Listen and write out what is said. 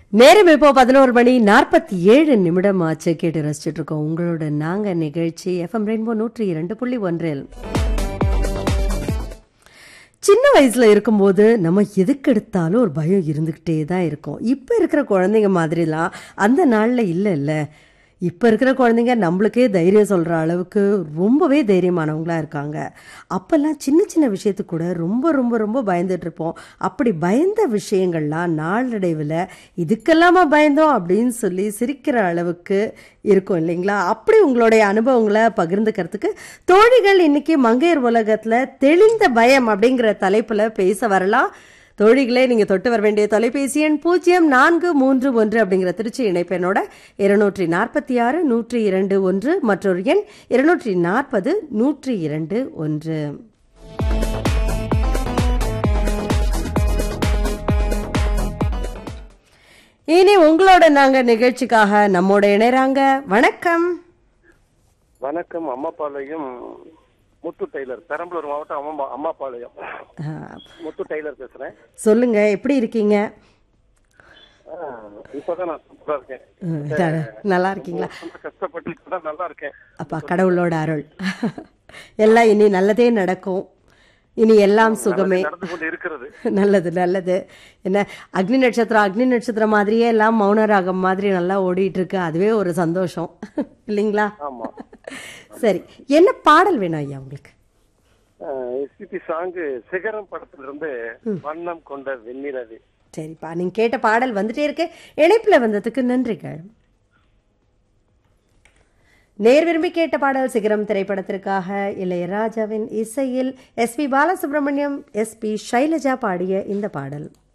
நேரம் இப்போ பதினோரு மணி நாற்பத்தி ஏழு நிமிடம் ஆச்சு கேட்டு ரசிச்சுட்டு இருக்கோம் உங்களோட நாங்க நிகழ்ச்சி எஃப்எம் ரெயின்போ நூற்றி இரண்டு புள்ளி ஒன்றில் சின்ன வயசுல இருக்கும்போது நம்ம எதுக்கு எடுத்தாலும் ஒரு பயம் இருந்துக்கிட்டே தான் இருக்கும் இப்போ இருக்கிற குழந்தைங்க மாதிரிலாம் அந்த நாளில் இல்லை இல்லை இப்போ இருக்கிற குழந்தைங்க நம்மளுக்கே தைரியம் சொல்கிற அளவுக்கு ரொம்பவே தைரியமானவங்களா இருக்காங்க அப்போல்லாம் சின்ன சின்ன விஷயத்துக்கு கூட ரொம்ப ரொம்ப ரொம்ப பயந்துட்டு இருப்போம் அப்படி பயந்த விஷயங்கள்லாம் நாளடைவில் இதுக்கெல்லாமா பயந்தோம் அப்படின்னு சொல்லி சிரிக்கிற அளவுக்கு இருக்கும் இல்லைங்களா அப்படி உங்களுடைய அனுபவங்களை பகிர்ந்துக்கிறதுக்கு தோழிகள் இன்னைக்கு மங்கையர் உலகத்தில் தெளிந்த பயம் அப்படிங்கிற தலைப்பில் பேச வரலாம் தோழிகளே நீங்கள் தொட்டு வர வேண்டிய தொலைபேசி எண் பூஜ்ஜியம் நான்கு மூன்று ஒன்று அப்படிங்கிற திருச்சி இணைப்பெண்ணோட இருநூற்றி நாற்பத்தி ஆறு நூற்றி இரண்டு ஒன்று மற்றொரு எண் இருநூற்றி நாற்பது நூற்றி இரண்டு ஒன்று இனி உங்களோட நாங்க நிகழ்ச்சிக்காக நம்மோட இணைறாங்க வணக்கம் வணக்கம் அம்மாபாளையம் முத்து டெய்லர் பெரம்பலூர் மாவட்டம் அம்மா அம்மாபாளையம் ஆ, முத்து டெய்லர் பேசுறேன் சொல்லுங்க எப்படி இருக்கீங்க ஆ, இப்பதான் நான் சூப்பரா இருக்கேன் ம், த- நல்லா இருக்கீங்களா ரொம்ப கஷ்டப்பட்டு இப்பதான் நல்லா இருக்கேன் அப்பா கடவுளோட அருள் எல்லாம் இனி நல்லதே நடக்கும் இனி எல்லாம் சுகமே நடந்து கொண்டு இருக்கிறது நல்லது நல்லது என்ன அக்னி நட்சத்திரம் அக்னி நட்சத்திரம் மாதிரியே எல்லாம் மௌன ராகம் மாதிரி நல்லா ஓடிட்டு இருக்கு அதுவே ஒரு சந்தோஷம் இல்லைங்களா ஆமா சரி என்ன பாடல் வேணும் ஐயா உங்களுக்கு எஸ்பிபி சாங்கு சிகரம் படத்துல இருந்து வண்ணம் கொண்ட வெண்ணிலவு சரிப்பா நீங்க கேட்ட பாடல் வந்துட்டே இருக்கு இணைப்புல வந்ததுக்கு நன்றிகள் நேர் விரும்பி கேட்ட பாடல் சிகரம் திரைப்படத்திற்காக இளையராஜாவின் இசையில் S P Balasubrahmanyam S P Shailaja பாடிய இந்த பாடல்